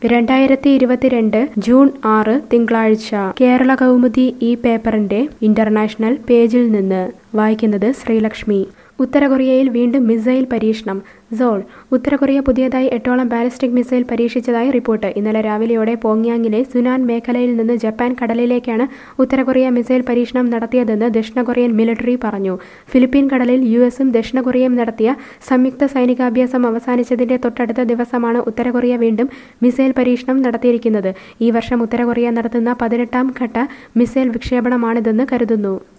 രണ്ടായിരത്തി ഇരുപത്തിരണ്ട് ജൂൺ ആറ് തിങ്കളാഴ്ച കേരള കൗമുദി ഈ പേപ്പറിന്റെ ഇന്റർനാഷണൽ പേജിൽ നിന്ന് വായിക്കുന്നത് ശ്രീലക്ഷ്മി ഉത്തര കൊറിയയിൽ വീണ്ടും മിസൈൽ പരീക്ഷണം സോൾ ഉത്തര കൊറിയ പുതിയതായി എട്ടോളം ബാലിസ്റ്റിക് മിസൈൽ പരീക്ഷിച്ചതായി റിപ്പോർട്ട് ഇന്നലെ രാവിലെയോടെ പോങ്യാങ്ങിലെ സുനാൻ മേഖലയിൽ നിന്ന് ജപ്പാൻ കടലിലേക്കാണ് ഉത്തര കൊറിയ മിസൈൽ പരീക്ഷണം നടത്തിയതെന്ന് ദക്ഷിണ കൊറിയൻ മിലിറ്ററി പറഞ്ഞു ഫിലിപ്പീൻ കടലിൽ യു എസും ദക്ഷിണ കൊറിയയും നടത്തിയ സംയുക്ത സൈനികാഭ്യാസം അവസാനിച്ചതിന്റെ തൊട്ടടുത്ത ദിവസമാണ് ഉത്തര കൊറിയ വീണ്ടും മിസൈൽ പരീക്ഷണം നടത്തിയിരിക്കുന്നത് ഈ വർഷം ഉത്തര കൊറിയ നടത്തുന്ന പതിനെട്ടാം ഘട്ട മിസൈൽ വിക്ഷേപണമാണിതെന്ന് കരുതുന്നു